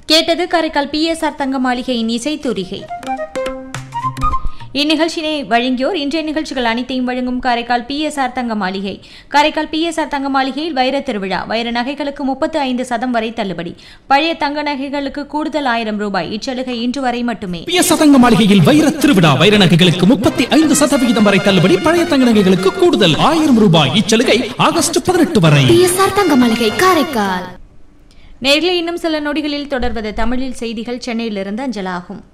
கேட்டது காரைக்கால் பிஎஸ்ஆர் தங்க மாளிகையின் இசைத்தூரிகை இந்நிகழ்ச்சியினை வழங்கியோர் இன்றைய நிகழ்ச்சிகள் அனைத்தையும் வழங்கும் காரைக்கால் பிஎஸ்ஆர் தங்க மாளிகை காரைக்கால் பிஎஸ்ஆர் தங்க மாளிகையில் வைர திருவிழா வைர நகைகளுக்கு முப்பத்து ஐந்து சதம் வரை தள்ளுபடி பழைய தங்க நகைகளுக்கு கூடுதல் ஆயிரம் ரூபாய் இச்சலுகை இன்று வரை மட்டுமே பிய சதங்க மாளிகையில் வைர திருவிழா வைர நகைகளுக்கு முப்பத்தி ஐந்து சதவிகிதம் வரை தள்ளுபடி பழைய தங்க நகைகளுக்கு கூடுதல் ஆயிரம் ரூபாய் இச்சலுகை ஆகஸ்ட் பதினெட்டு வரை பிஎஸ்ஆர் தங்க மாளிகை காரைக்கால் நேரில் இன்னும் சில நொடிகளில் தொடர்வது தமிழில் செய்திகள் சென்னையிலிருந்து அஞ்சலாகும்